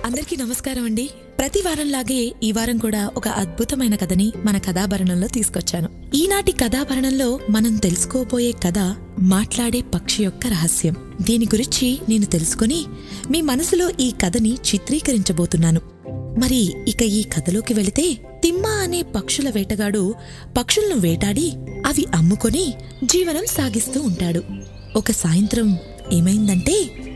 అందరికీ నమస్కారం అండి ప్రతి వారంలాగే ఈ వారం కూడా ఒక అద్భుతమైన కథని మన కథాభరణంలో తీసుకొచ్చాను ఈనాటి కథాభరణంలో మనం తెలుసుకోబోయే కథ మాట్లాడే పక్షి యొక్క రహస్యం దీని గురించి నేను తెలుసుకుని మీ మనసులో ఈ కథని చిత్రీకరించబోతున్నాను మరి ఇక ఈ కథలోకి వెళితే తిమ్మ అనే పక్షుల వేటగాడు పక్షులను వేటాడి అవి అమ్ముకొని జీవనం సాగిస్తూ ఉంటాడు ఒక సాయంత్రం ఏమైందంటే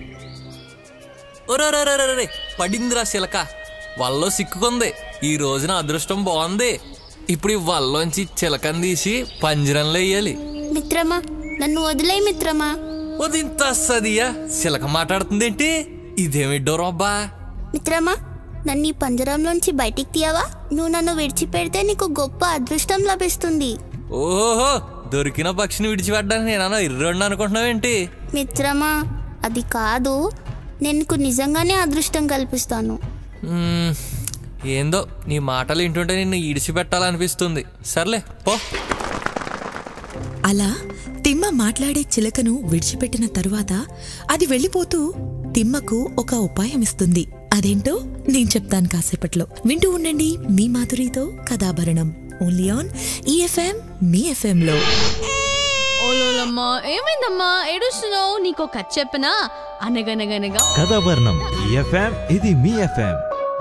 ఒరరరరరే పడిందిరా శిలక వల్లో సిక్కుకుంది ఈ రోజున అదృష్టం బాగుంది ఇప్పుడు ఈ వల్లోంచి చిలకని తీసి పంజరంలో వేయాలి మిత్రమా నన్ను వదిలే మిత్రమా వదింత సదియా శిలక మాట్లాడుతుందేంటి ఇదేమిడ్డో రబ్బా మిత్రమా నన్ను ఈ పంజరంలోంచి బయటికి తీయవా నువ్వు నన్ను విడిచిపెడితే నీకు గొప్ప అదృష్టం లభిస్తుంది ఓహో దొరికిన పక్షిని విడిచిపెట్టడానికి నేనన్నా ఇర్రండి అనుకుంటున్నావేంటి మిత్రమా అది కాదు నేను నీకు నిజంగానే అదృష్టం కల్పిస్తాను మ్మ్, ఏందో నీ మాటలు వింటుంటే నిన్ను ఈడిచిపెట్టాలనిపిస్తుంది సర్లే పో అలా తిమ్మ మాట్లాడే చిలకను విడిచిపెట్టిన తరువాత అది వెళ్ళిపోతూ తిమ్మకు ఒక ఉపాయం ఇస్తుంది అదేంటో నేను చెప్తాను కాసేపట్లో వింటూ ఉండండి మీ మాధురితో కథాభరణం ఓన్లీ ఆన్ ఈఎఫ్ఎం మీ ఎఫ్ఎం లో ఓలోలమ్మా ఏమైందమ్మా ఏడుస్తున్నావు నీకో కథ చెప్పనా అనగనగనగా కథావర్ణం ఈ ఎఫ్ఎం ఇది మీ ఎఫ్ఎం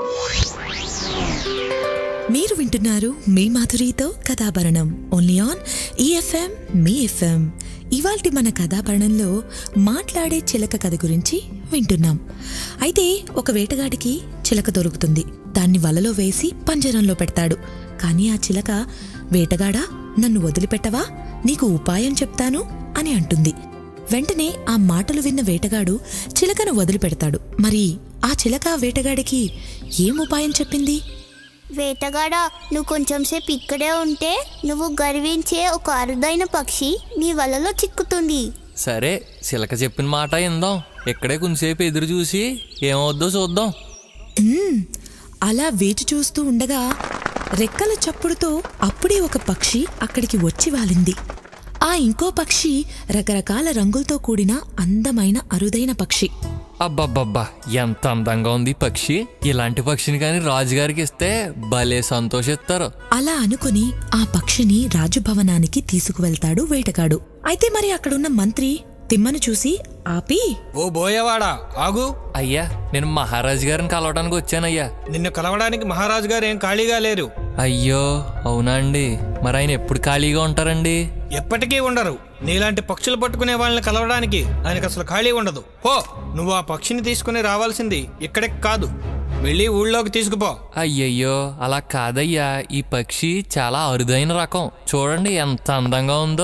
మీరు వింటున్నారు మీ మాధురితో కథాభరణం ఓన్లీ ఆన్ ఈఎఫ్ఎం మీ ఎఫ్ఎం ఇవాల్టి మన కథాభరణంలో మాట్లాడే చిలక కథ గురించి వింటున్నాం అయితే ఒక వేటగాడికి చిలక దొరుకుతుంది దాన్ని వలలో వేసి పంజరంలో పెడతాడు కానీ ఆ చిలక వేటగాడా నన్ను వదిలిపెట్టవా నీకు ఉపాయం చెప్తాను అని అంటుంది వెంటనే ఆ మాటలు విన్న వేటగాడు చిలకను వదిలిపెడతాడు మరి ఆ చిలక వేటగాడికి ఏం ఉపాయం చెప్పింది వేటగాడా నువ్వు కొంచెం సేపు ఇక్కడే ఉంటే నువ్వు గర్వించే ఒక అరుదైన పక్షి నీ వలలో చిక్కుతుంది సరే చిలక చెప్పిన మాట ఇందాం ఇక్కడే కొంచెంసేపు ఎదురు చూసి ఏమవుద్దో చూద్దాం మ్మ్. అలా వేచి చూస్తూ ఉండగా రెక్కల చప్పుడుతో అప్పుడే ఒక పక్షి అక్కడికి వచ్చి వాలింది ఆ ఇంకో పక్షి రకరకాల రంగులతో కూడిన అందమైన అరుదైన పక్షి అబ్బబ్బబ్బా ఎంత అందంగా ఉంది ఈ పక్షి ఇలాంటి పక్షిని కానీ రాజుగారికి ఇస్తే భలే సంతోషిస్తారు అలా అనుకుని ఆ పక్షిని రాజభవనానికి తీసుకువెళ్తాడు వేటగాడు అయితే మరి అక్కడున్న మంత్రి తిమ్మను చూసి ఆపి ఓ బోయవాడా ఆగు అయ్యా నేను మహారాజు గారిని కలవడానికి వచ్చానయ్యా నిన్ను కలవడానికి మహారాజు గారు ఏం ఖాళీగా లేరు అయ్యో అవునా అండి మరి ఆయన ఎప్పుడు ఖాళీగా ఉంటారండి ఎప్పటికీ ఉండరు నీలాంటి పక్షులు పట్టుకునే వాళ్ళని కలవడానికి ఆయనకు అసలు ఖాళీ ఉండదు పో నువ్వు ఆ పక్షిని తీసుకుని రావాల్సింది ఇక్కడికి కాదు వెళ్ళి ఊళ్ళోకి తీసుకుపో అయ్యయ్యో అలా కాదయ్యా ఈ పక్షి చాలా అరుదైన రకం చూడండి ఎంత అందంగా ఉందో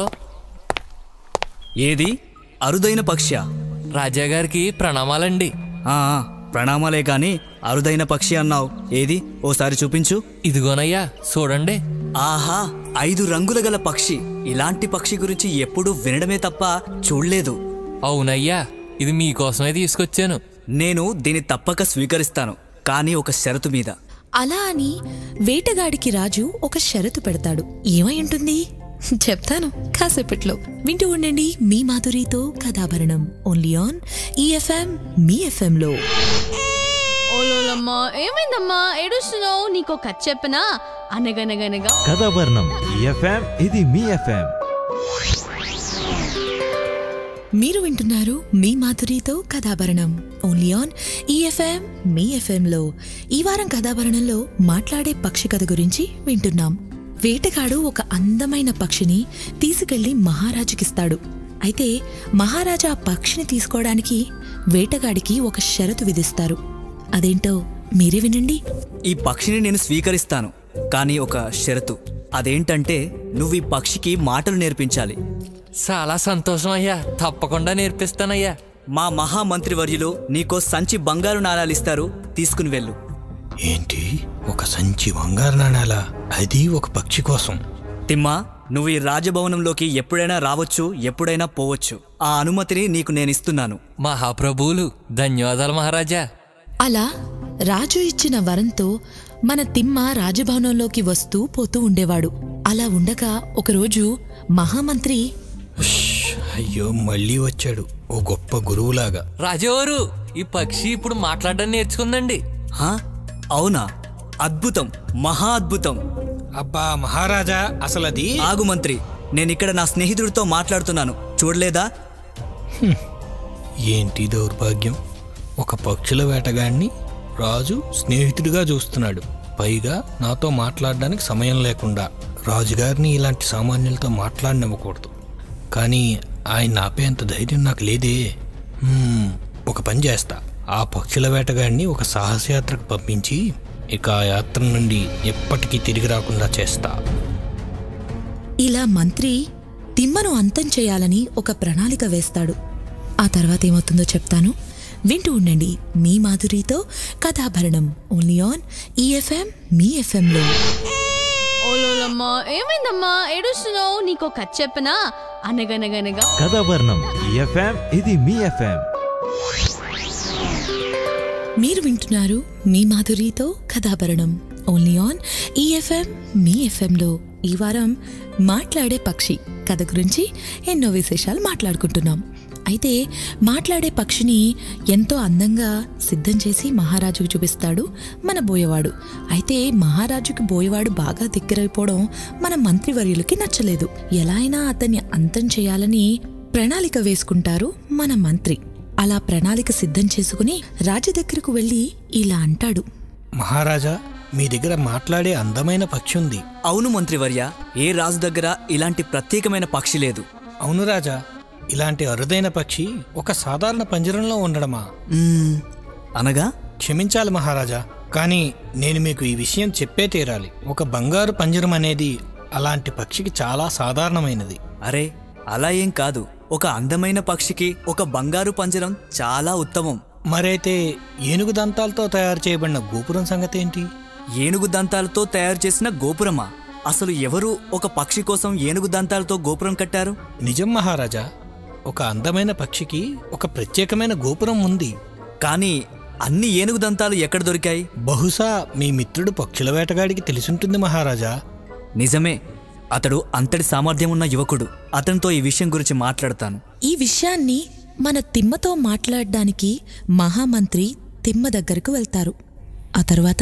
ఏది అరుదైన పక్షి రాజాగారికి ప్రణామాలండి ప్రణామాలే కాని అరుదైన పక్షి అన్నావు ఏది ఓసారి చూపించు ఇదిగోనయ్యా చూడండి ఆహా ఐదు రంగుల గల పక్షి ఇలాంటి పక్షి గురించి ఎప్పుడూ వినడమే తప్ప చూడలేదు అవునయ్యా ఇది మీకోసమే తీసుకొచ్చాను నేను దీన్ని తప్పక స్వీకరిస్తాను కానీ ఒక షరతు మీద అలా అని వేటగాడికి రాజు ఒక షరతు పెడతాడు ఏమై ఉంటుంది చెప్తాను కాసేపట్లో వింటూ ఉండండి మీ మాధురితో కథాభరణం ఓన్లీ ఆన్ ఈఎఫ్ఎం మీ ఎఫ్ఎం లో ఓలోలమ్మా ఏమైందమ్మా ఏడుస్తున్నావు నీకో కథ చెప్పనా అనగనగనగా కథావర్ణం ఈ ఎఫ్ఎం ఇది మీ ఎఫ్ఎం మీరు వింటున్నారు మీ మాధురితో కథాభరణం ఓన్లీ ఆన్ ఈఎఫ్ఎం మీ ఎఫ్ఎం లో ఈ వారం కథాభరణంలో మాట్లాడే పక్షి కథ గురించి వింటున్నాం వేటగాడు ఒక అందమైన పక్షిని తీసుకెళ్లి మహారాజుకిస్తాడు అయితే మహారాజా ఆ పక్షిని తీసుకోవడానికి వేటగాడికి ఒక షరతు విధిస్తారు అదేంటో మీరే వినండి ఈ పక్షిని నేను స్వీకరిస్తాను కానీ ఒక షరతు అదేంటంటే నువ్వు ఈ పక్షికి మాటలు నేర్పించాలి చాలా సంతోషం అయ్యా తప్పకుండా నేర్పిస్తానయ్యా మా మహామంత్రివర్యులు నీకో సంచి బంగారు నాణాలు ఇస్తారు తీసుకుని వెళ్ళు ఏంటి ఒక సంచి బంగారు నాణాలా అది ఒక పక్షి కోసం తిమ్మా నువ్వు ఈ రాజభవనంలోకి ఎప్పుడైనా రావచ్చు ఎప్పుడైనా పోవచ్చు ఆ అనుమతిని నీకు నేను ఇస్తున్నాను మహాప్రభువులు ధన్యవాదాలు మహారాజా అలా రాజు ఇచ్చిన వరంతో మన తిమ్మ రాజభవనంలోకి వస్తూ పోతూ ఉండేవాడు అలా ఉండగా ఒకరోజు మహామంత్రి ఉష్, అయ్యో మళ్ళీ వచ్చాడు ఓ గొప్ప గురువులాగా రాజవారు ఈ పక్షి ఇప్పుడు మాట్లాడడం నేర్చుకుందండి హా? అవునా అద్భుతం మహా అద్భుతం అబ్బా మహారాజా అసలు అది ఆగు మంత్రి నేను ఇక్కడ నా స్నేహితుడితో మాట్లాడుతున్నాను చూడలేదా ఏంటి దౌర్భాగ్యం ఒక పక్షుల వేటగాడిని రాజు స్నేహితుడిగా చూస్తున్నాడు పైగా నాతో మాట్లాడడానికి సమయం లేకుండా రాజుగారిని ఇలాంటి సామాన్యులతో మాట్లాడనివ్వకూడదు కానీ ఆయన ఆపేంత ధైర్యం నాకు లేదే హ్మ్, ఒక పని చేస్తా ఆ పక్షుల వేటగాడిని ఒక సాహసయాత్రకు పంపించి ఇక ఆ యాత్ర నుండి ఎప్పటికీ తిరిగి రాకుండా చేస్తా ఇలా మంత్రి తిమ్మను అంతం చేయాలని ఒక ప్రణాళిక వేస్తాడు ఆ తర్వాత ఏమవుతుందో చెప్తాను వింటూ ఉండండి మీ మాధురితో కథాభరణం ఓన్లీ ఆన్ ఈఎఫ్ఎం మీ ఎఫ్ఎంలో ఓలోలమ్మా ఏమైందమ్మా ఏడుస్తున్నావు నీకో కథ చెప్పనా అనగనగనగా కథావర్ణం ఈ ఎఫ్ఎం ఇది మీ ఎఫ్ఎం మీరు వింటున్నారు మీ మాధురితో కథాభరణం ఓన్లీ ఆన్ ఈఎఫ్ఎం మీ ఎఫ్ఎంలో ఈ వారం మాట్లాడే పక్షి కథ గురించి ఎన్నో విశేషాలు మాట్లాడుకుంటున్నాం అయితే మాట్లాడే పక్షిని ఎంతో అందంగా సిద్ధం చేసి మహారాజుకు చూపిస్తాడు మన బోయవాడు అయితే మహారాజుకి బోయవాడు బాగా దగ్గరైపోవడం మన మంత్రివర్యులకి నచ్చలేదు ఎలా అయినా అతన్ని అంతం చేయాలని ప్రణాళిక వేసుకుంటారు మన మంత్రి అలా ప్రణాళిక సిద్ధం చేసుకుని రాజు దగ్గరకు వెళ్ళి ఇలా అంటాడు మహారాజా మీ దగ్గర మాట్లాడే అందమైన పక్షి ఉంది అవును మంత్రివర్య ఏ రాజు దగ్గర ఇలాంటి ప్రత్యేకమైన పక్షి లేదు అవును రాజా ఇలాంటి అరుదైన పక్షి ఒక సాధారణ పంజరంలో ఉండడమా మ్మ్, అనగా క్షమించాలి మహారాజా కానీ నేను మీకు ఈ విషయం చెప్పే తీరాలి ఒక బంగారు పంజరం అనేది అలాంటి పక్షికి చాలా సాధారణమైనది అరే అలా ఏం కాదు ఒక అందమైన పక్షికి ఒక బంగారు పంజరం చాలా ఉత్తమం మరైతే ఏనుగు దంతాలతో తయారు చేయబడిన గోపురం సంగతి ఏంటి ఏనుగు దంతాలతో తయారు చేసిన గోపురమా అసలు ఎవరు ఒక పక్షి కోసం ఏనుగు దంతాలతో గోపురం కట్టారు నిజం మహారాజా ఒక అందమైన పక్షికి ఒక ప్రత్యేకమైన గోపురం ఉంది కానీ అన్ని ఏనుగు దంతాలు ఎక్కడ దొరికాయి బహుశా మీ మిత్రుడు పక్షుల వేటగాడికి తెలిసుంటుంది మహారాజా నిజమే అతడు అంతటి సామర్థ్యం ఉన్న యువకుడు అతనితో ఈ విషయం గురించి మాట్లాడతాను ఈ విషయాన్ని మన తిమ్మతో మాట్లాడడానికి మహామంత్రి తిమ్మ దగ్గరకు వెళ్తారు ఆ తర్వాత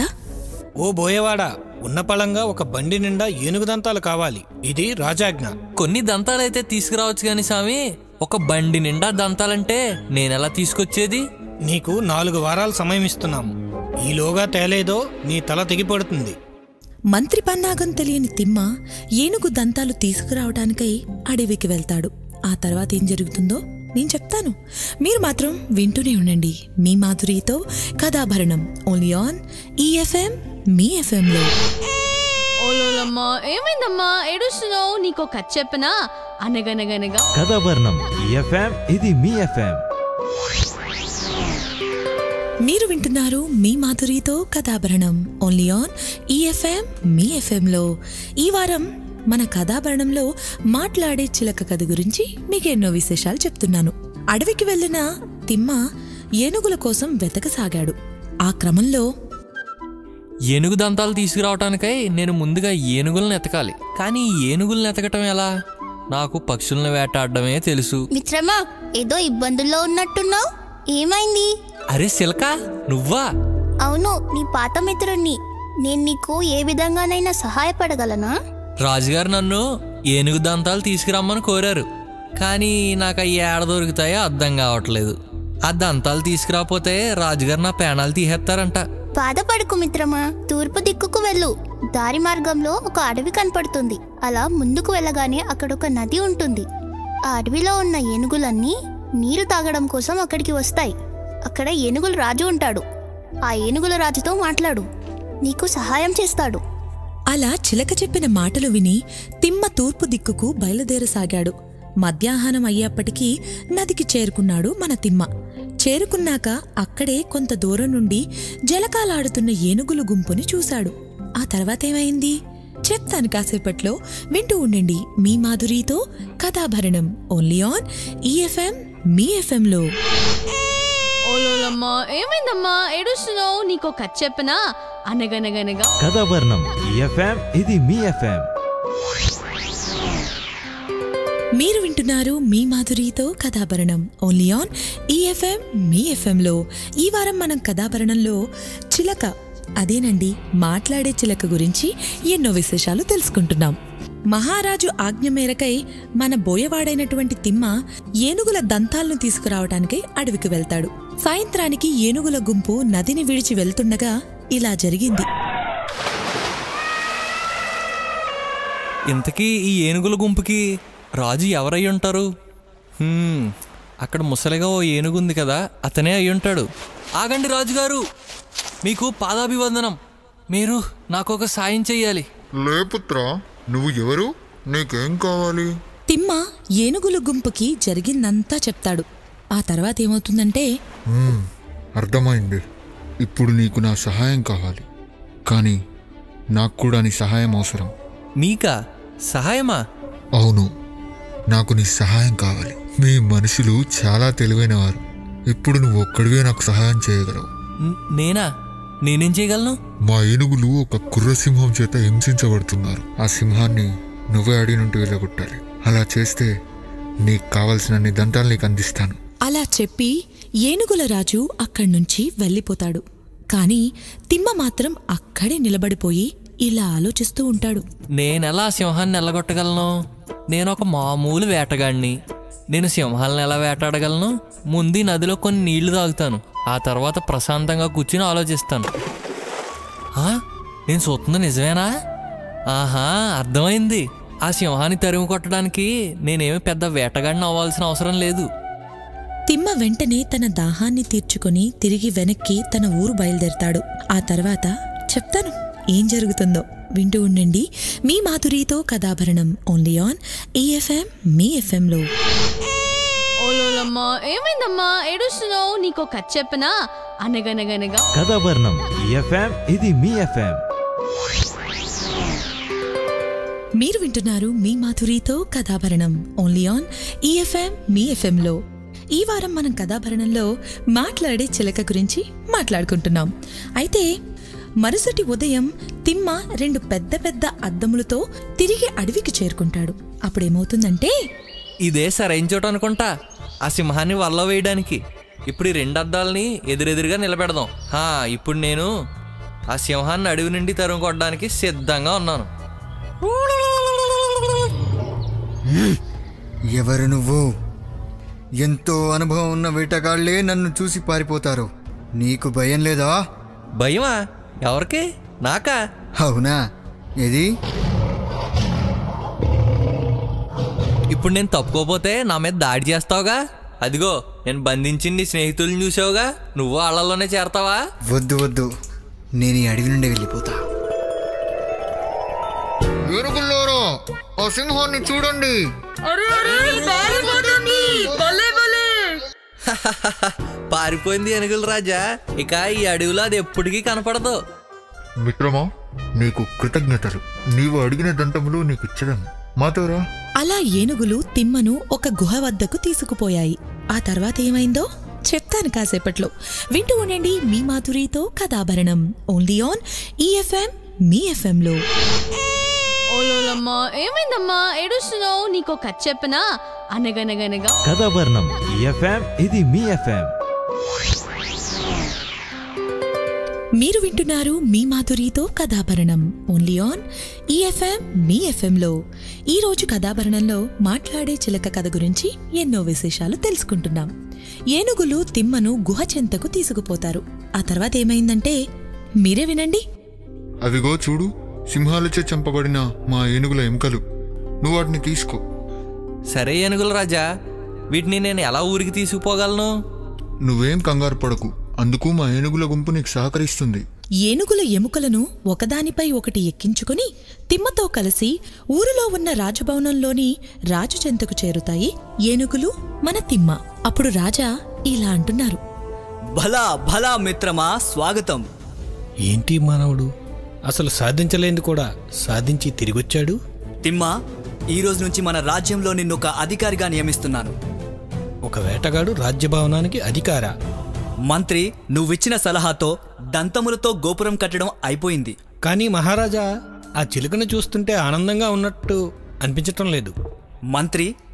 ఓ బోయవాడా ఉన్న పళంగా ఒక బండి నిండా ఏనుగు దంతాలు కావాలి ఇది రాజాజ్ఞ కొన్ని దంతాలైతే తీసుకురావచ్చు గాని స్వామి ఒక బండి నిండా దంతాలంటే నేనెలా తీసుకొచ్చేది నీకు నాలుగు వారాల సమయం ఇస్తున్నాము ఈలోగా తేలేదో నీ తల తెగిపడుతుంది మంత్రి పన్నాగం తెలియని తిమ్మ ఏనుగు దంతాలు తీసుకురావడానికై అడవికి వెళ్తాడు ఆ తర్వాత ఏం జరుగుతుందో నేను చెప్తాను మీరు మాత్రం వింటూనే ఉండండి మీ మాధురితో కథాభరణం ఓన్లీ ఆన్ ఈఎఫ్ఎం మీ ఎఫ్ఎంలో ఓలోలమ్మా ఏమైందమ్మా ఏడుస్తున్నావు నీకో కథ చెప్పనా అనగనగనగా కథావర్ణం ఈ ఎఫ్ఎం ఇది మీ ఎఫ్ఎం మీరు వింటున్నారు మీ మాధురితో కథాభరణం ఓన్లీ ఆన్ ఈఎఫ్ఎం మీ ఎఫ్ఎంలో ఈ వారం మన కథాభరణంలో మాట్లాడే చిలక కథ గురించి మీకు ఎన్నో విశేషాలు చెప్తున్నాను అడవికి వెళ్ళిన తిమ్మ ఏనుగుల కోసం వెతకసాగాడు ఆ క్రమంలో ఏనుగు దంతాలు తీసుకురావటానికై నేను ముందుగా ఏనుగులను ఎతకాలి కానీ ఈ ఏనుగులను ఎతకటం ఎలా నాకు పక్షులను వేటాడడమే తెలుసు మిత్రమా ఏదో ఇబ్బందుల్లో ఉన్నట్టున్నావు ఏమైంది అరే సిలక నువ్వా అవును నీ పాత మిత్రుణ్ణి నేను నీకు ఏ విధంగానైనా సహాయపడగలనా రాజుగారు నన్ను ఏనుగు దంతాలు తీసుకురమ్మని కోరారు కానీ నాకు అవి ఏడ దొరుకుతాయో అర్థం కావట్లేదు ఆ దంతాలు తీసుకురాకపోతే రాజుగారు నా పేణాలు తీసేస్తారంట బాధపడకు మిత్రమా తూర్పు దిక్కుకు వెళ్ళు దారి మార్గంలో ఒక అడవి కనపడుతుంది అలా ముందుకు వెళ్ళగానే అక్కడ ఒక నది ఉంటుంది ఆ అడవిలో ఉన్న ఏనుగులన్నీ నీరు తాగడం కోసం అక్కడికి వస్తాయి అక్కడ ఏనుగుల రాజు ఉంటాడు ఆ ఏనుగుల రాజుతో మాట్లాడు నీకు సహాయం చేస్తాడు అలా చిలక చెప్పిన మాటలు విని తిమ్మ తూర్పు దిక్కుకు బయలుదేరసాగాడు మధ్యాహ్నం అయ్యేప్పటికీ నదికి చేరుకున్నాడు మన తిమ్మ చేరుకున్నాక అక్కడే కొంత దూరం నుండి జలకాలాడుతున్న ఏనుగుల గుంపుని చూశాడు ఆ తర్వాత ఏమైంది చెప్తాను కాసేపట్లో వింటూ ఉండండి మీ మాధురితో కథాభరణం ఓన్లీ ఆన్ ఈఎఫ్ఎం మీ ఎఫ్ఎంలో ఓలోలమ్మా ఏమైందమ్మా ఏడుస్తున్నావు నీకో కథ చెప్పనా అనగనగనగా కథావర్ణం ఈ ఎఫ్ఎం ఇది మీ ఎఫ్ఎం మీరు వింటున్నారు మీ మాధురితో కథాభరణం ఓన్లీ ఆన్ ఈఎఫ్ఎం మీ ఎఫ్ఎంలో ఈ వారం మనం కథాభరణంలో చిలక అదేనండి మాట్లాడే చిలక గురించి ఎన్నో విశేషాలు తెలుసుకుంటున్నాం మహారాజు ఆజ్ఞ మేరకై మన బోయవాడైనటువంటి తిమ్మ ఏనుగుల దంతాలను తీసుకురావటానికై అడవికి వెళ్తాడు సాయంత్రానికి ఏనుగుల గుంపు నదిని విడిచి వెళ్తుండగా ఇలా జరిగింది ఇంతకీ ఈ ఏనుగుల గుంపుకి రాజు ఎవరై ఉంటారు హ్మ్, అక్కడ ముసలిగా ఓ ఏనుగుంది కదా అతనే అయి ఉంటాడు ఆగండి రాజుగారు మీకు పాదాభివందనం మీరు నాకు ఒక సాయం చెయ్యాలి లేపుత్ర నువ్వు ఎవరు నీకేం కావాలి తిమ్మ ఏనుగుల గుంపుకి జరిగిందంతా చెప్తాడు ఆ తర్వాత ఏమవుతుందంటే మ్మ్, అర్థమైంది ఇప్పుడు నీకు నా సహాయం కావాలి కానీ నాకు కూడా నీ సహాయం అవసరం మీకా సహాయమా అవును నాకు నీ సహాయం కావాలి మీ మనుషులు చాలా తెలివైనవారు ఇప్పుడు నువ్వు ఒక్కడివే నాకు సహాయం చేయగలవు న- నేనా నేనేం చేయగలను మా ఏనుగులు ఒక కుర్రసింహం చేత హింసించబడుతున్నారు ఆ సింహాన్ని నువ్వే అడి నుండి వెళ్ళగొట్టాలి అలా చేస్తే నీకు కావలసిన దంతాలు నీకు అందిస్తాను అలా చెప్పి ఏనుగుల రాజు అక్కడ్నుంచి వెళ్ళిపోతాడు కాని తిమ్మ మాత్రం అక్కడే నిలబడిపోయి ఇలా ఆలోచిస్తూ ఉంటాడు నేనెలా సింహాన్ని ఎల్లగొట్టగలను నేను ఒక మామూలు వేటగాడిని నేను సింహాలను ఎలా వేటాడగలను ముందు ఈ నదిలో కొన్ని నీళ్లు తాగుతాను ఆ తర్వాత ప్రశాంతంగా కూర్చుని ఆలోచిస్తాను ఆ, నేను చూస్తుంది నిజమేనా ఆహా అర్థమైంది ఆ సింహాన్ని తరిమి కొట్టడానికి నేనేమి పెద్ద వేటగాడిని అవ్వాల్సిన అవసరం లేదు తిమ్మ వెంటనే తన దాహాన్ని తీర్చుకొని తిరిగి వెనక్కి తన ఊరు బయలుదేరతాడు ఆ తర్వాత చెప్తాను ఏం జరుగుతుందో వింటూ ఉండండి మీ మాధురితో కథాభరణం ఓన్లీ ఆన్ ఈఎఫ్ఎం మీ ఎఫ్ఎంలో ఓలోలమ్మా ఏమైందమ్మా ఏడుస్తున్నావు నీకో కథ చెప్పనా అనగనగనగా కథాభరణం ఈఎఫ్ఎం ఇది మీ ఎఫ్ఎం మీరు వింటున్నారు మీ మాధురితో కథాభరణం ఓన్లీ ఆన్ ఈఎఫ్ఎం మీ ఎఫ్ఎంలో ఈ వారం మనం కథాభరణంలో మాట్లాడే చిలక గురించి మాట్లాడుకుంటున్నాం అయితే మరుసటి ఉదయం తిమ్మ రెండు పెద్ద పెద్ద అద్దములతో తిరిగి అడవికి చేరుకుంటాడు అప్పుడేమవుతుందంటే ఇదే సరైన చోట అనుకుంటా ఆ సింహాన్ని వల్ల వేయడానికి ఇప్పుడు ఈ రెండు అద్దాలని ఎదురెదురుగా నిలబెడదాం హా ఇప్పుడు నేను ఆ సింహాన్ని అడవి నుండి తరుము కొట్టడానికి సిద్ధంగా ఉన్నాను ఎవరు నువ్వు ఎంతో అనుభవం ఉన్న వేటగాళ్లే నన్ను చూసి పారిపోతారు నీకు భయం లేదా భయమా ఎవరికి నాకా అవునా ఏది ఇప్పుడు నేను తప్పుకోపోతే నా మీద దాడి చేస్తావుగా అదిగో నేను బంధించింది నీ స్నేహితుల్ని చూసావుగా నువ్వు వాళ్ళలోనే చేరతావా వద్దు వద్దు నేను ఈ అడవి నుండి వెళ్ళిపోతా ఏనుగుల్లోరా ఆ సింహాన్ని చూడండి పారిపోయింది ఎనుగుల రాజా ఇక ఈ అడవిలో అది ఎప్పటికీ కనపడదు మిత్రమా నీకు కృతజ్ఞతలు నీవు అడిగిన దంతములు నీకు ఇచ్చదను మాతోరా అలా ఏనుగులు తిమ్మను ఒక గుహ వద్దకు తీసుకుపోయాయి ఆ తర్వాత ఏమైందో చెప్తాను కాసేపట్లో వింటూ ఉండండి మీ మాధురితో కథాభరణం ఓన్లీ ఆన్ ఈఎఫ్ఎం మీ ఎఫ్ఎంలో ఓలోలమ్మా ఏమైందమ్మా ఏడుస్తున్నావు నీకో కథ చెప్పనా అనగనగనగా కథాభరణం ఈఎఫ్ఎం ఇది మీ ఎఫ్ఎం మీరు వింటున్నారు మీ మాధురితో కథాభరణం ఓన్లీ ఆన్ ఈఎఫ్ఎం మీ ఎఫ్ఎంలో ఈ రోజు కథాభరణంలో మాట్లాడే చిలక కథ గురించి ఎన్నో విశేషాలు తెలుసుకుంటున్నాం ఏనుగులు తిమ్మను గుహ చెంతకు తీసుకుపోతారు ఆ తర్వాత ఏమైందంటే మీరే వినండి అవిగో చూడు సింహాలచే చంపబడిన మా ఏనుగుల ఎముకలు నువ్వు వాటిని తీసుకో సరే ఏనుగుల రాజా వీటిని నేను ఎలా ఊరికి తీసుకుపోగలను నువ్వేం కంగారు పడకు అందుకు మా ఏనుగుల గుంపు నీకు సహకరిస్తుంది ఏనుగుల ఎముకలను ఒకదానిపై ఒకటి ఎక్కించుకుని తిమ్మతో కలిసి ఊరిలో ఉన్న రాజభవనంలోని రాజు చెంతకు చేరుతాయి ఏనుగులు మన తిమ్మ అప్పుడు రాజా ఇలా అంటున్నారు భలా భలా మిత్రమా స్వాగతం ఏంటి మానవుడు అసలు సాధించలేంది కూడా సాధించి తిరిగొచ్చాడు తిమ్మ ఈ రోజు నుంచి మన రాజ్యంలో నిన్ను ఒక అధికారిగా నియమిస్తున్నాను ఒక వేటగాడు రాజ్యభవనానికి అధికార మంత్రి నువ్విచ్చిన సలహాతో దంతములతో గోపురం కట్టడం అయిపోయింది కానీ మహారాజా ఆ చిలుకను చూస్తుంటే ఆనందంగా ఉన్నట్టు అనిపించటం లేదు మంత్రి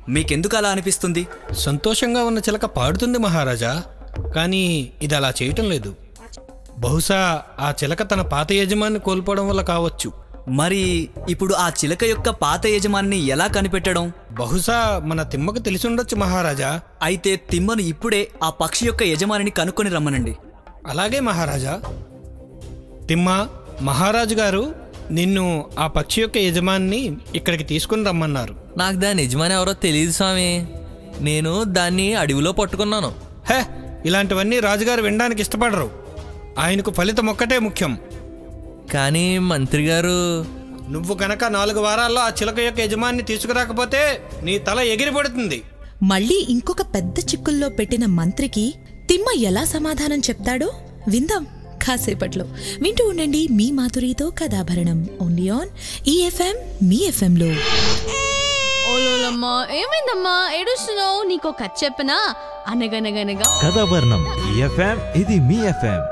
మీకెందుకు అలా అనిపిస్తుంది సంతోషంగా ఉన్న చిలక పాడుతుంది మహారాజా కానీ ఇది అలా చేయటం లేదు బహుశా ఆ చిలక తన పాత యజమాన్ని కోల్పోవడం వల్ల కావచ్చు మరి ఇప్పుడు ఆ చిలక యొక్క పాత యజమానిని ఎలా కనిపెట్టడం బహుశా మన తిమ్మకు తెలిసి ఉండొచ్చు మహారాజా అయితే తిమ్మను ఇప్పుడే ఆ పక్షి యొక్క యజమానిని కనుక్కొని రమ్మనండి అలాగే మహారాజా తిమ్మ మహారాజు గారు నిన్ను ఆ పక్షి యొక్క యజమాని ఇక్కడికి తీసుకుని రమ్మన్నారు నాకు దాని యజమాని ఎవరో తెలియదు స్వామి నేను దాన్ని అడవిలో పట్టుకున్నాను హే ఇలాంటివన్నీ రాజుగారు వినడానికి ఇష్టపడరు ఆయనకు ఫలితం ఒక్కటే ముఖ్యం కానీ మంత్రి గారు నువ్వు గనక నాలుగు వారాల్లో ఆ చిలక యొక్క యజమాని తీసుకురాకపోతే నీ తల ఎగిరిపడుతుంది మళ్ళీ ఇంకొక పెద్ద చిక్కుల్లో పెట్టిన మంత్రికి తిమ్మ ఎలా సమాధానం చెప్తాడో విందాం కాసేపట్లో వింటూ ఉండండి మీ మాధురితో కథాభరణం ఓన్లీ ఆన్ ఈఎఫ్ఎం మీ ఎఫ్ఎంలో ఓలోలమ్మా ఏమైందమ్మా ఏడుస్తున్నావు నీకో కథ చెప్పనా అనగనగనగా కథాభరణం ఈ ఎఫ్ఎం ఇది మీ ఎఫ్ఎం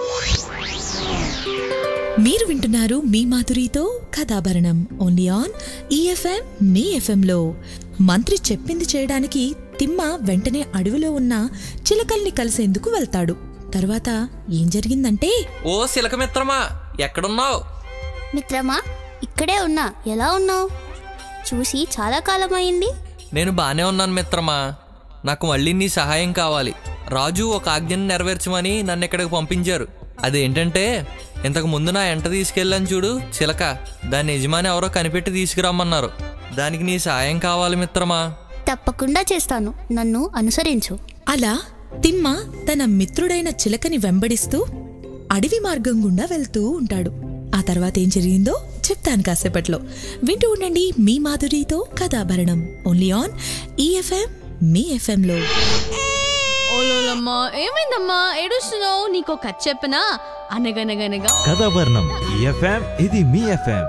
మీరు వింటున్నారు మీ మాధురితో కథాభరణం ఓన్లీ ఆన్ ఈఎఫ్ఎం మీ ఎఫ్ఎంలో మంత్రి చెప్పింది చేయడానికి తిమ్మ వెంటనే అడవిలో ఉన్న చిలకల్ని కలిసేందుకు వెళ్తాడు తర్వాత ఏం జరిగిందంటే ఓ శిలక మిత్రమా ఎక్కడున్నావు మిత్రమా ఇక్కడే ఉన్నా ఎలా ఉన్నావు చూసి చాలా కాలం అయింది నేను బానే ఉన్నాను మిత్రమా నాకు మళ్ళీ నీ సహాయం కావాలి రాజు ఒక ఆజ్ఞను నెరవేర్చమని నన్ను ఇక్కడికి పంపించారు అదేంటంటే ఇంతకు ముందు నా ఎంట తీసుకెళ్ళాను చూడు చిలక దాని యజమాని ఎవరో కనిపెట్టి తీసుకురమ్మన్నారు దానికి నీ సహాయం కావాలి మిత్రమా తప్పకుండా చేస్తాను నన్ను అనుసరించు అలా తిమ్మ తన మిత్రుడైన చిలకని వెంబడిస్తూ అడవి మార్గం గుండా వెళ్తూ ఉంటాడు ఆ తర్వాత ఏం జరిగిందో చెప్తాను కాసేపట్లో వింటూ ఉండండి మీ మాధురితో కథాభరణం ఓన్లీ ఆన్ ఈఎఫ్ఎం మీ ఎఫ్ఎంలో ఓలోలమ్మా ఏమైందమ్మా ఏడుస్తున్నావు నీకో కథ చెప్పనా అనగనగనగా కథాభరణం ఈ ఎఫ్ఎం ఇది మీ ఎఫ్ఎం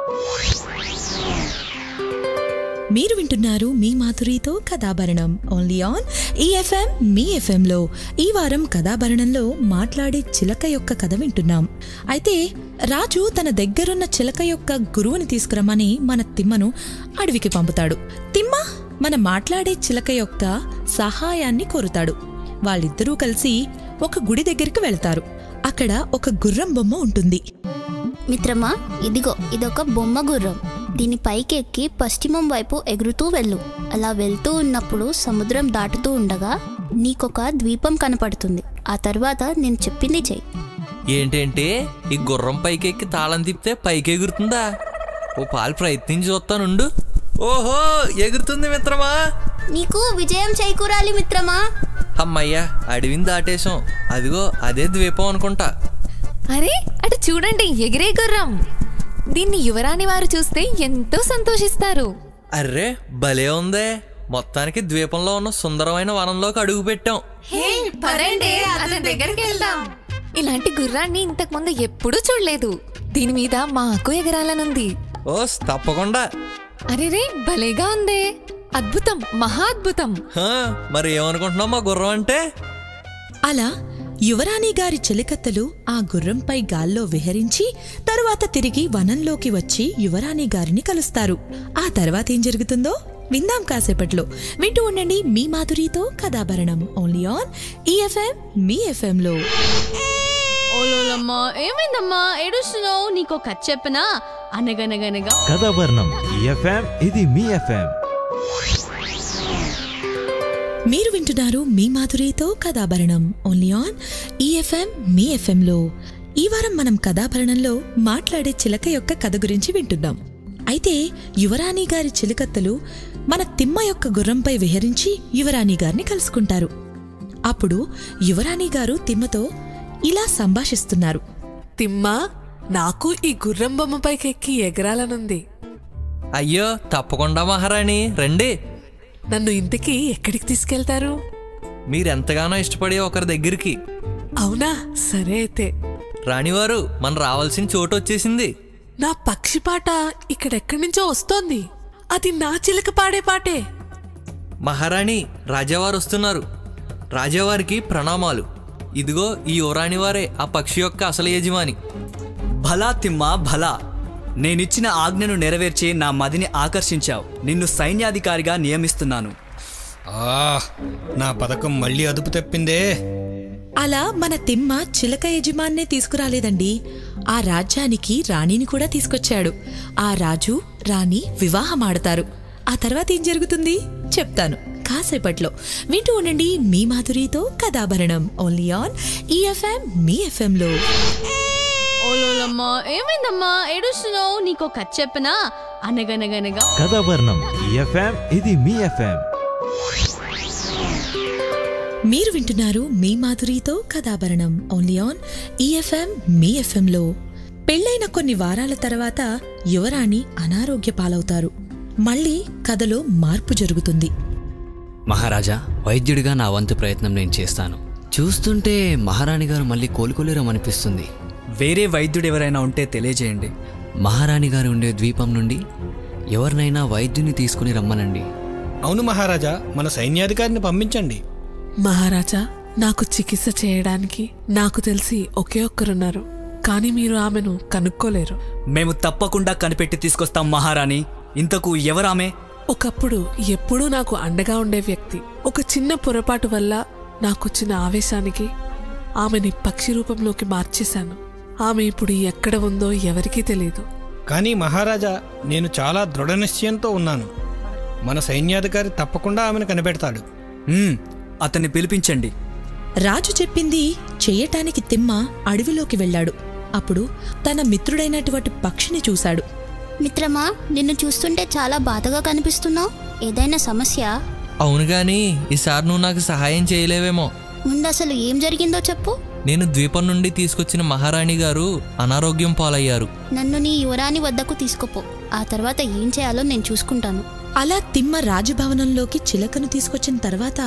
మీరు వింటున్నారు మీ మాధురితో కథాభరణం ఓన్లీ ఆన్ ఈఎఫ్ఎం మీ ఎఫ్ఎంలో ఈ వారం కథాభరణంలో మాట్లాడే చిలక యొక్క కథ వింటున్నాం అయితే రాజు తన దగ్గరున్న చిలక యొక్క గురువుని తీసుకురమ్మని మన తిమ్మను అడవికి పంపుతాడు తిమ్మ మన మాట్లాడే చిలక యొక్క సహాయాన్ని కోరుతాడు వాళ్ళిద్దరూ కలిసి ఒక గుడి దగ్గరికి వెళ్తారు అక్కడ ఒక గుర్రం బొమ్మ ఉంటుంది మిత్రమా ఇదిగో ఇదొక బొమ్మ గుర్రం దీని పైకెక్కి పశ్చిమం వైపు ఎగురుతూ వెళ్ళు అలా వెళ్తూ ఉన్నప్పుడు సముద్రం దాటుతూ ఉండగా నీకొక ద్వీపం కనపడుతుంది ఆ తర్వాత నేను చెప్పింది చెయ్యి ఏంటంటే ఈ గుర్రం పైకి ఎక్కి తాళం తిప్పితే పైకి ఎగురుతుందా ఓ పాలు ప్రయత్నించి చూస్తానుండు ఓహో ఎగురుతుంది మిత్రమా నీకు విజయం చేకూరాలి మిత్రమా అమ్మయ్యా అడవిని దాటేశాం అదిగో అదే ద్వీపం అనుకుంటా అరే అటు చూడండి ఎగిరే గుర్రం దీన్ని యువరాణి వారు చూస్తే ఎంతో సంతోషిస్తారు అర్రే భలే ఉందే మొత్తానికి ద్వీపంలో ఉన్న సుందరమైన వనంలోకి అడుగు పెట్టాం హే పదండి అతని దగ్గరికి వెళ్దాం ఇలాంటి గుర్రాన్ని ఇంతకు ముందు ఎప్పుడూ చూడలేదు దీని మీద మాకు ఎగరాలనుంది ఓ తప్పకుండా అరేరే భలేగా ఉందే అద్భుతం మహా అద్భుతం హా, మరి ఏమనుకుంటున్నావు మా గుర్రం అంటే అలా యువరాణి గారి చెలికత్తెలు ఆ గుర్రంపై గాల్లో విహరించి తరువాత తిరిగి వనంలోకి వచ్చి యువరాణి గారిని కలుస్తారు ఆ తర్వాత ఏం జరుగుతుందో విందాం కాసేపట్లో వింటూ ఉండండి మీ మాధురితో కథాభరణం ఓన్లీ ఆన్ ఈఎఫ్ఎం మీ ఎఫ్ఎంలో ఓలోలమ్మా ఏమైందమ్మా ఏడుస్తున్నావు నీకో కథ చెప్పనా అనగనగనగా కథాభరణం ఈ ఎఫ్ఎం ఇది మీ ఎఫ్ఎం మీరు వింటున్నారు మీ మాధురితో కథాభరణం ఓన్లీ ఆన్ ఈఎఫ్ఎం మీ ఎఫ్ఎంలో ఈ వారం మనం కథాభరణంలో మాట్లాడే చిలక యొక్క కథ గురించి వింటున్నాం అయితే యువరాణి గారి చిలుకత్తలు మన తిమ్మ యొక్క గుర్రంపై విహరించి యువరాణి గారిని కలుసుకుంటారు అప్పుడు యువరాణి గారు తిమ్మతో ఇలా సంభాషిస్తున్నారు తిమ్మా నాకు ఈ గుర్రం బొమ్మపైకి ఎక్కి ఎగరాలనుంది అయ్యో తప్పకుండా మహారాణి రండి నన్ను ఇంటికి ఎక్కడికి తీసుకెళ్తారు మీరెంతగానో ఇష్టపడే ఒకరి దగ్గరికి అవునా సరే అయితే రాణివారు మన రావాల్సిన చోటు వచ్చేసింది నా పక్షి పాట ఇక్కడెక్కడి నుంచో వస్తోంది అది నా చిలక పాడే పాటే మహారాణి రాజావారు వస్తున్నారు రాజావారికి ప్రణామాలు ఇదిగో ఈ యువరాణి వారే ఆ పక్షి యొక్క అసలు యజమాని భలా తిమ్మ భలా నేనిచ్చిన ఆజ్ఞను నెరవేర్చి నా మదిని ఆకర్షించావు నిన్ను సైన్యాధికారిగా నియమిస్తున్నాను ఆ నా పథకం మళ్ళీ అదుపు తప్పిందే అలా మన తిమ్మ చిలక యజమాన్నే తీసుకురాలేదండి ఆ రాజ్యానికి రాణిని కూడా తీసుకొచ్చాడు ఆ రాజు రాణి వివాహమాడతారు ఆ తర్వాత ఏం జరుగుతుంది చెప్తాను కాసేపట్లో వింటూ ఉండండి మీ మాధురితో కథాభరణం ఓన్లీ ఆన్ ఈఎఫ్ఎం మీ ఎఫ్ఎంలో ఓలోలమ్మా ఏమైందమ్మా ఏడుస్తున్నావు నీకో కథ చెప్పనా అనగనగనగా కథావర్ణం ఈ ఎఫ్ఎం ఇది మీ ఎఫ్ఎం మీరు వింటున్నారు మీ మాధురితో కథాభరణం ఓన్లీ ఆన్ ఈఎఫ్ఎం మీ ఎఫ్ఎంలో పెళ్ళైన కొన్ని వారాల తర్వాత యువరాణి అనారోగ్య పాలవుతారు మళ్ళీ కథలో మార్పు జరుగుతుంది మహారాజా వైద్యుడిగా నా వంతు ప్రయత్నం నేను చేస్తాను చూస్తుంటే మహారాణి గారు మళ్ళీ కోలుకోలేరమనిపిస్తుంది వేరే వైద్యుడు ఎవరైనా ఉంటే తెలియజేయండి మహారాణి గారు ఉండే ద్వీపం నుండి ఎవరినైనా వైద్యుని తీసుకుని రమ్మనండి అవును మహారాజా మన సైన్యాధికారిని పంపించండి మహారాజా నాకు చికిత్స చేయడానికి నాకు తెలిసి ఒకే ఒక్కరున్నారు కానీ మీరు ఆమెను కనుక్కోలేరు మేము తప్పకుండా కనిపెట్టి తీసుకొస్తాం మహారాణి ఇంతకు ఎవరామె ఒకప్పుడు ఎప్పుడూ నాకు అండగా ఉండే వ్యక్తి ఒక చిన్న పొరపాటు వల్ల నాకొచ్చిన ఆవేశానికి ఆమెని పక్షి రూపంలోకి మార్చేశాను ఆమె ఇప్పుడు ఎక్కడ ఉందో ఎవరికీ తెలియదు కానీ మహారాజా నేను చాలా దృఢ నిశ్చయంతో ఉన్నాను మన సైన్యాధికారి తప్పకుండా ఆమెను కనిపెడతాడు మ్మ్, అతన్ని పిలిపించండి రాజు చెప్పింది చెయ్యటానికి తిమ్మ అడవిలోకి వెళ్ళాడు అప్పుడు తన మిత్రుడైనటువంటి పక్షిని చూశాడు మిత్రమా నిన్ను చూస్తుంటే చాలా బాధగా కనిపిస్తున్నావు ఏదైనా సమస్య అవును గాని ఈసారి నువ్వు నాకు సహాయం చేయలేవేమో ముందు అసలు ఏం జరిగిందో చెప్పు నేను ద్వీపం నుండి తీసుకొచ్చిన మహారాణి గారు అనారోగ్యం పాలయ్యారు నన్ను నీ యువరాణి వద్దకు తీసుకుపో ఆ తర్వాత ఏం చేయాలో నేను చూసుకుంటాను అలా తిమ్మ రాజభవనంలోకి చిలకను తీసుకొచ్చిన తర్వాత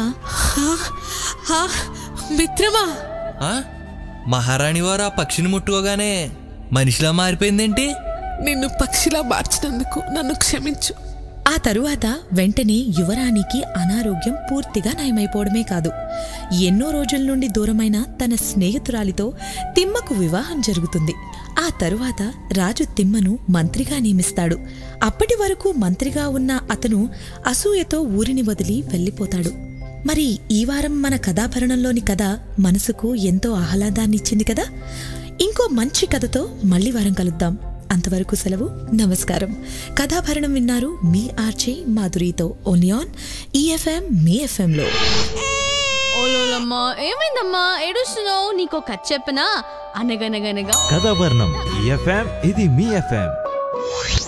మిత్రమా ఆ? మహారాణి వారు ఆ పక్షిని ముట్టుకోగానే మనిషిలా మారిపోయిందేంటి నిన్ను పక్షిలా మార్చినందుకు నన్ను క్షమించు ఆ తరువాత వెంటనే యువరాణికి అనారోగ్యం పూర్తిగా నయమైపోవడమే కాదు ఎన్నో రోజుల నుండి దూరమైన తన స్నేహితురాలితో తిమ్మకు వివాహం జరుగుతుంది ఆ తరువాత రాజు తిమ్మను మంత్రిగా నియమిస్తాడు అప్పటి వరకు మంత్రిగా ఉన్న అతను అసూయతో ఊరిని వదిలి వెళ్ళిపోతాడు మరి ఈ వారం మన కథాభరణంలోని కథ మనసుకు ఎంతో ఆహ్లాదాన్నిచ్చింది కదా ఇంకో మంచి కథతో మళ్ళీ వారం కలుద్దాం అంతవరకు సెలవు నమస్కారం కథాభరణం విన్నారు మీ ఆర్చే మాధురితో ఓన్లీ ఆన్ ఈఎఫ్ఎం మీ ఎఫ్ఎంలో ఓలోలమ్మా ఏమైందమ్మా ఏడుస్తున్నావు నీకో కథ చెప్పనా అనగనగనగా కథావర్ణం ఈ ఎఫ్ఎం ఇది మీ ఎఫ్ఎం